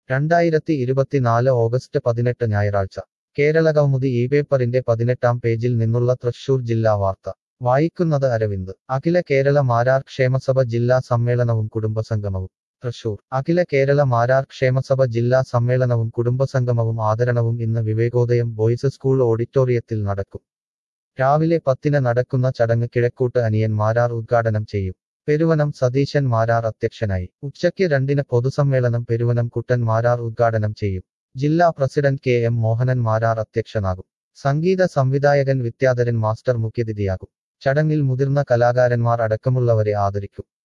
രണ്ടായിരത്തി ഇരുപത്തിനാല് ഓഗസ്റ്റ് പതിനെട്ട് ഞായറാഴ്ച കേരളകൗമുദി ഈ പേപ്പറിന്റെ പതിനെട്ടാം പേജിൽ നിന്നുള്ള തൃശൂർ ജില്ലാ വാർത്ത വായിക്കുന്നത് അരവിന്ദ് അഖില കേരള മാരാർ ക്ഷേമസഭ ജില്ലാ സമ്മേളനവും കുടുംബസംഗമവും തൃശൂർ അഖില കേരള മാരാർ ക്ഷേമസഭ ജില്ലാ സമ്മേളനവും കുടുംബസംഗമവും ആദരണവും ഇന്ന് വിവേകോദയം ബോയ്സ് സ്കൂൾ ഓഡിറ്റോറിയത്തിൽ നടക്കും രാവിലെ പത്തിന് നടക്കുന്ന ചടങ്ങ് കിഴക്കൂട്ട് അനിയൻ മാരാർ ഉദ്ഘാടനം ചെയ്യും പെരുവനം സതീശൻ മാരാർ അധ്യക്ഷനായി ഉച്ചയ്ക്ക് രണ്ടിന് പൊതുസമ്മേളനം പെരുവനം കുട്ടൻ മാരാർ ഉദ്ഘാടനം ചെയ്യും ജില്ലാ president K M Mohanan Marar അധ്യക്ഷനാകും സംഗീത സംവിധായകൻ വിദ്യാധരൻ മാസ്റ്റർ മുഖ്യതിഥിയാകും ചടങ്ങിൽ മുതിർന്ന കലാകാരന്മാർ അടക്കമുള്ളവരെ ആദരിക്കും